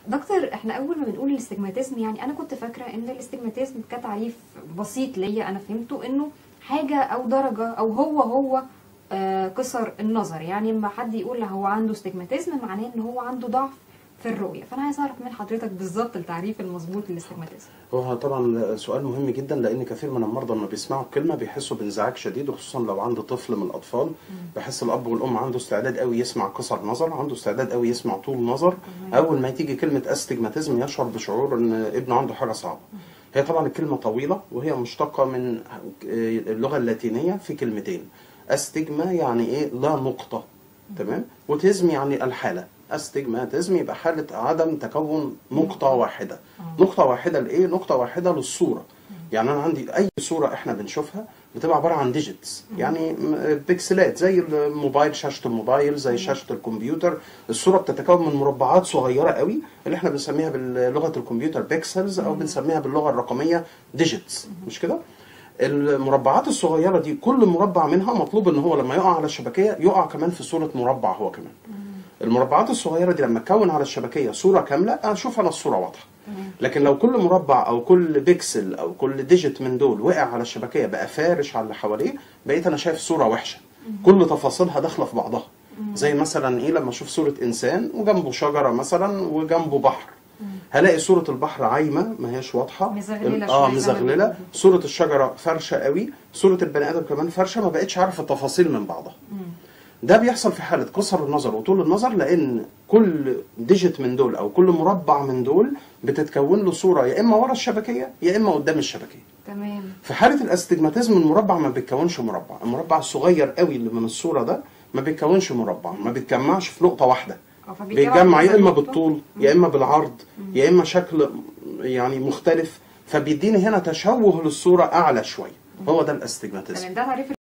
دكتور احنا اول ما بنقول الاستجماتيزم يعني انا كنت فاكره ان الاستجماتيزم كتعريف بسيط ليا انا فهمته انه حاجه او درجه او هو هو آه قصر النظر يعني لما حد يقول هو عنده استجماتيزم معناه ان هو عنده ضعف في الرؤيه فانا عايز اعرف من حضرتك بالظبط التعريف المظبوط للاستجماتيزم هو طبعا سؤال مهم جدا لان كثير من المرضى لما بيسمعوا الكلمه بيحسوا بانزعاج شديد وخصوصا لو عنده طفل من الاطفال بحس الاب والام عنده استعداد قوي يسمع قصر نظر عنده استعداد قوي يسمع طول نظر اول ما تيجي كلمه استجماتيزم يشعر بشعور ان ابنه عنده حاجه صعبه هي طبعا الكلمه طويله وهي مشتقه من اللغه اللاتينيه في كلمتين استجما يعني ايه لا نقطه تمام وتزم يعني الحاله استجماتيزم يبقى حالة عدم تكون نقطة واحدة نقطة واحدة لإيه؟ نقطة واحدة للصورة يعني أنا عندي أي صورة إحنا بنشوفها بتبقى عبارة عن ديجيتس يعني بيكسلات زي الموبايل شاشة الموبايل زي شاشة الكمبيوتر الصورة بتتكون من مربعات صغيرة قوي اللي إحنا بنسميها بلغة الكمبيوتر بيكسلز أو بنسميها باللغة الرقمية ديجيتس مش كده؟ المربعات الصغيرة دي كل مربع منها مطلوب إن هو لما يقع على الشبكية يقع كمان في صورة مربع هو كمان المربعات الصغيره دي لما تكون على الشبكيه صوره كامله اشوف انا الصوره واضحه لكن لو كل مربع او كل بيكسل او كل ديجيت من دول وقع على الشبكيه بقى فارش على اللي حواليه بقيت انا شايف صوره وحشه كل تفاصيلها داخله في بعضها زي مثلا ايه لما اشوف صوره انسان وجنبه شجره مثلا وجنبه بحر هلاقي صورة البحر عايمة ما هياش واضحة مزغللة اه شوية مزغللة صورة الشجرة فرشة قوي صورة البني آدم كمان فرشة ما بقتش عارف التفاصيل من بعضها ده بيحصل في حالة قصر النظر وطول النظر لأن كل ديجيت من دول أو كل مربع من دول بتتكون له صورة يا إما ورا الشبكية يا إما قدام الشبكية. تمام في حالة الاستجماتيزم المربع ما بيتكونش مربع، المربع الصغير قوي اللي من الصورة ده ما بيتكونش مربع، ما بيتجمعش في نقطة واحدة. أو فبيتجمع بيتجمع يا في إما نقطة. بالطول يا إما بالعرض يا إما شكل يعني مختلف فبيديني هنا تشوه للصورة أعلى شوية. هو ده الاستجماتيزم. تمام ده تعريف